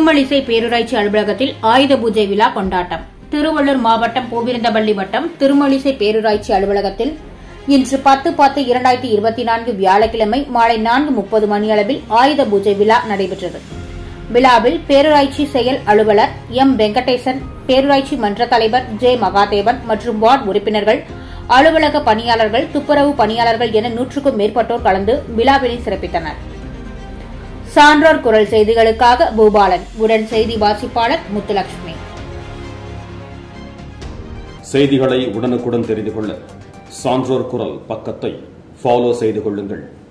திருமலிசை பேரூராட்சி அலுவலகத்தில் ஆயுத பூஜை விழா கொண்டாட்டம் திருவள்ளூர் மாவட்டம் பூவிருந்தபள்ளி வட்டம் திருமலிசை பேரூராட்சி அலுவலகத்தில் இன்று பத்து பத்து இரண்டாயிரத்தி இருபத்தி நான்கு வியாழக்கிழமை மாலை நான்கு முப்பது மணியளவில் ஆயுத பூஜை விழா நடைபெற்றது விழாவில் பேரூராட்சி செயல் அலுவலர் எம் வெங்கடேசன் பேரூராட்சி மன்ற தலைவர் ஜே மகாதேவன் மற்றும் வார்டு உறுப்பினர்கள் அலுவலக பணியாளர்கள் துப்புரவு பணியாளர்கள் என நூற்றுக்கும் மேற்பட்டோர் கலந்து விழாவினை சிறப்பித்தனர் சான்றோர் குரல் செய்திகளுக்காக பூபாலன் உடன் செய்தி வாசிப்பாளர் முத்துலட்சுமி செய்திகளை உடனுக்குடன் தெரிந்து கொள்ள சான்றோர் குரல் பக்கத்தை ஃபாலோ செய்து கொள்ளுங்கள்